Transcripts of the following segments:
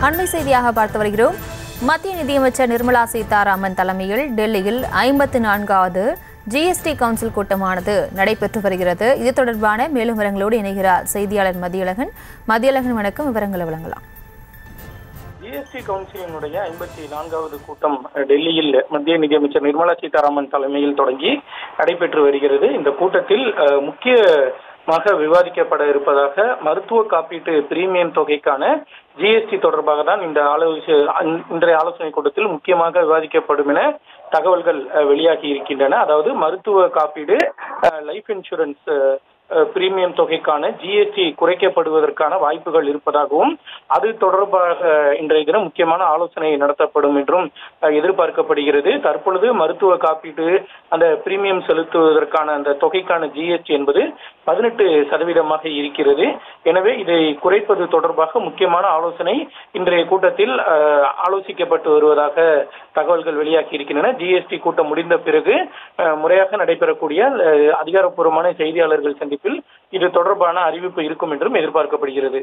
அண்மை செய்தியாக பார்த்து வருகிறோம் மத்திய நிதியமைச்சர் நிர்மலா சீதாராமன் தலைமையில் டெல்லியில் ஐம்பத்து நான்காவது ஜிஎஸ்டி கவுன்சில் கூட்டமானது நடைபெற்று வருகிறது இது தொடர்பான மேலும் விவரங்களோடு இணைகிறார் செய்தியாளர் மதியழகன் மதியழகன் வணக்கம் விவரங்களை வழங்கலாம் ஜிஎஸ்டி கவுன்சிலினுடைய ஐம்பத்தி நான்காவது கூட்டம் அஹ், டெல்லியில் மத்திய நிதியமைச்சர் நிர்மலா சீதாராமன் தலைமையில் தொடங்கி நடைபெற்று வருகிறது இந்த கூட்டத்தில் அஹ், முக்கியமாக விவாதிக்கப்பட இருப்பதாக மருத்துவ காப்பீட்டு பிரீமியம் தொகைக்கான ஜிஎஸ்டி தொடர்பாக தான் இந்த ஆலோசனை இன்றைய ஆலோசனை கூட்டத்தில் முக்கியமாக விவாதிக்கப்படும் என தகவல்கள் அஹ், வெளியாகி இருக்கின்றன அதாவது மருத்துவ காப்பீடு லைஃப் இன்சூரன்ஸ் பிரீமியம் தொகைக்கான ஜிஎஸ்டி குறைக்கப்படுவதற்கான வாய்ப்புகள் இருப்பதாகவும் அது தொடர்பாக இன்றைய தினம் முக்கியமான ஆலோசனை நடத்தப்படும் என்றும் அஹ், எதிர்பார்க்கப்படுகிறது தற்பொழுது மருத்துவ காப்பீடு அந்த பிரீமியம் செலுத்துவதற்கான அந்த தொகைக்கான ஜிஎஸ்டி என்பது பதினெட்டு சதவீதமாக இருக்கிறது எனவே இதை குறைப்பது தொடர்பாக முக்கியமான ஆலோசனை இன்றைய கூட்டத்தில் அஹ், ஆலோசிக்கப்பட்டு வருவதாக தகவல்கள் வெளியாகி இருக்கின்றன ஜிஎஸ்டி கூட்டம் முடிந்த பிறகு அஹ், முறையாக நடைபெறக்கூடிய அஹ், அதிகாரப்பூர்வமான செய்தியாளர்கள் சந்திப்பில் இது தொடர்பான அறிவிப்பு இருக்கும் என்றும் எதிர்பார்க்கப்படுகிறது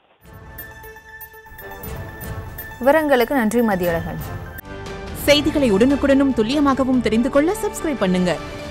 விவரங்களுக்கு நன்றி மதியழகன் செய்திகளை உடனுக்குடனும் துல்லியமாகவும் தெரிந்து கொள்ள சப்ஸ்கிரைப் பண்ணுங்க